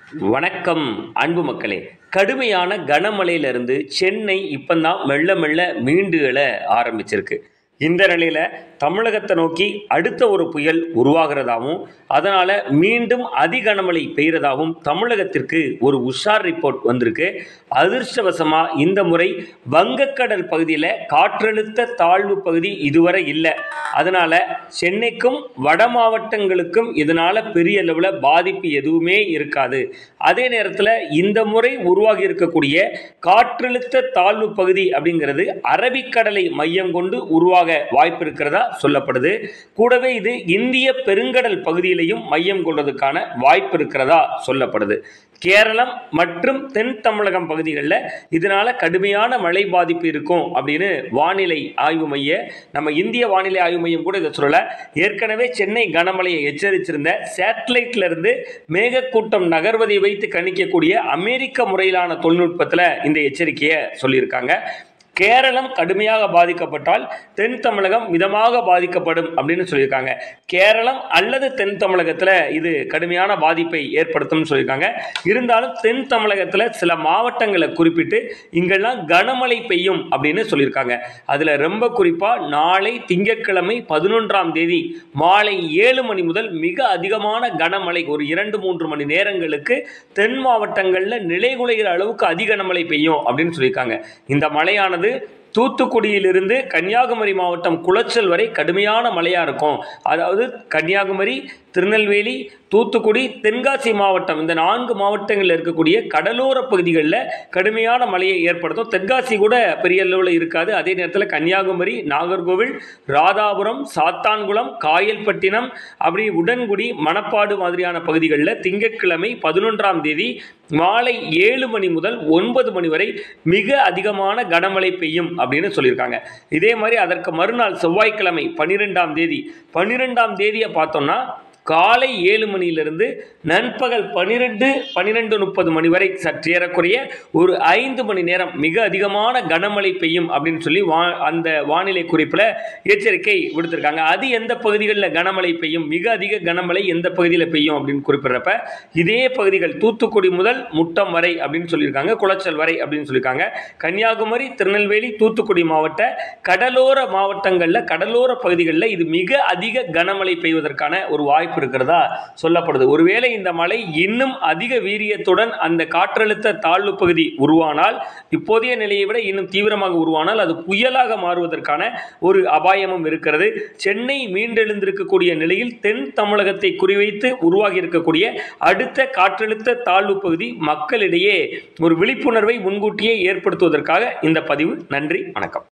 வணக்கம் அன்பு மக்களே கடுமையான கனமழையிலிருந்து சென்னை இப்பந்தான் மெல்ல மெல்ல மீண்டு எழ ஆரம்பிச்சிருக்கு இந்த நிலையில் தமிழகத்தை நோக்கி அடுத்த ஒரு புயல் உருவாகிறதாகவும் அதனால் மீண்டும் அதிகனமழை பெய்கிறதாகவும் தமிழகத்திற்கு ஒரு உஷார் ரிப்போர்ட் வந்திருக்கு அதிர்ஷ்டவசமாக இந்த முறை வங்கக்கடல் பகுதியில் காற்றழுத்த தாழ்வு பகுதி இதுவரை இல்லை அதனால் சென்னைக்கும் வட மாவட்டங்களுக்கும் இதனால் பெரிய அளவில் பாதிப்பு எதுவுமே இருக்காது அதே நேரத்தில் இந்த முறை உருவாகி இருக்கக்கூடிய காற்றழுத்த தாழ்வு பகுதி அப்படிங்கிறது அரபிக்கடலை மையம் கொண்டு உருவாக வாய்ப்பு இருக்கிறதா சொல்லப்படுது கூடவே இது இந்திய பெருங்கடல் பகுதியிலையும் மையம் கொள்வதற்கான வாய்ப்பு இருக்கிறதா சொல்லப்படுது கேரளம் மற்றும் தென் தமிழகம் பகுதிகளில் இதனால் கடுமையான மழை பாதிப்பு இருக்கும் அப்படின்னு வானிலை ஆய்வு மைய நம்ம இந்திய வானிலை ஆய்வு மையம் கூட இதை சொல்லலை ஏற்கனவே சென்னை கனமழையை எச்சரிச்சிருந்த சேட்டலைட்ல இருந்து மேகக்கூட்டம் நகர்வதை வைத்து கணிக்கக்கூடிய அமெரிக்க முறையிலான தொழில்நுட்பத்தில் இந்த எச்சரிக்கையை சொல்லியிருக்காங்க கேரளம் கடுமையாக பாதிக்கப்பட்டால் தென் தமிழகம் மிதமாக பாதிக்கப்படும் அப்படின்னு சொல்லியிருக்காங்க கேரளம் அல்லது தென் தமிழகத்தில் இது கடுமையான பாதிப்பை ஏற்படுத்தும்னு சொல்லியிருக்காங்க இருந்தாலும் தென் தமிழகத்தில் சில மாவட்டங்களை குறிப்பிட்டு இங்கெல்லாம் கனமழை பெய்யும் அப்படின்னு சொல்லியிருக்காங்க அதில் ரொம்ப குறிப்பாக நாளை திங்கட்கிழமை பதினொன்றாம் தேதி மாலை ஏழு மணி முதல் மிக அதிகமான கனமழை ஒரு இரண்டு மூன்று மணி நேரங்களுக்கு தென் மாவட்டங்களில் நிலைகுலைகிற அளவுக்கு அதிக கனமழை பெய்யும் அப்படின்னு சொல்லியிருக்காங்க இந்த மழையானது தூத்துக்குடியிலிருந்து கன்னியாகுமரி மாவட்டம் குளச்சல் வரை கடுமையான மழையாக இருக்கும் அதாவது கன்னியாகுமரி திருநெல்வேலி தூத்துக்குடி தென்காசி மாவட்டம் இந்த நான்கு மாவட்டங்களில் இருக்கக்கூடிய கடலோர பகுதிகளில் கடுமையான மழையை ஏற்படுத்தும் தென்காசி கூட பெரிய அளவில் இருக்காது அதே நேரத்தில் கன்னியாகுமரி நாகர்கோவில் ராதாபுரம் சாத்தான்குளம் காயல்பட்டினம் அப்படி உடன்குடி மணப்பாடு மாதிரியான பகுதிகளில் திங்கட்கிழமை பதினொன்றாம் தேதி மாலை ஏழு மணி முதல் ஒன்பது மணி வரை மிக அதிகமான கனமழை பெய்யும் அப்படின்னு சொல்லியிருக்காங்க இதே மாதிரி அதற்கு மறுநாள் செவ்வாய்க்கிழமை பன்னிரெண்டாம் தேதி பன்னிரெண்டாம் தேதியை பார்த்தோம்னா காலை ஏழு மணியிலிருந்து நண்பகல் பன்னிரெண்டு பன்னிரெண்டு முப்பது மணி வரை சற்று ஏறக்குறைய ஒரு ஐந்து மணி நேரம் மிக அதிகமான கனமழை பெய்யும் அப்படின்னு சொல்லி வா அந்த வானிலை குறிப்பில் எச்சரிக்கை விடுத்திருக்காங்க அது எந்த பகுதிகளில் கனமழை பெய்யும் மிக அதிக கனமழை எந்த பகுதியில் பெய்யும் அப்படின்னு குறிப்பிட்றப்ப இதே பகுதிகள் தூத்துக்குடி முதல் முட்டம் வரை அப்படின்னு சொல்லியிருக்காங்க குளச்சல் வரை அப்படின்னு சொல்லியிருக்காங்க கன்னியாகுமரி திருநெல்வேலி தூத்துக்குடி மாவட்ட கடலோர மாவட்டங்களில் கடலோர பகுதிகளில் இது மிக அதிக கனமழை பெய்வதற்கான ஒரு வாய்ப்பு இருக்கிறதா சொல்லப்படுது ஒருவேளை இந்த மழை இன்னும் அதிக வீரியத்துடன் அந்த காற்றழுத்த தாழ்வு பகுதி உருவானால் இப்போதைய நிலையை விட இன்னும் தீவிரமாக உருவானால் அது புயலாக மாறுவதற்கான ஒரு அபாயமும் இருக்கிறது சென்னை மீண்டெழுந்திருக்கக்கூடிய நிலையில் தென் தமிழகத்தை குறிவைத்து உருவாகி இருக்கக்கூடிய அடுத்த காற்றழுத்த தாழ்வு பகுதி மக்களிடையே ஒரு விழிப்புணர்வை முன்கூட்டியே ஏற்படுத்துவதற்காக இந்த பதிவு நன்றி வணக்கம்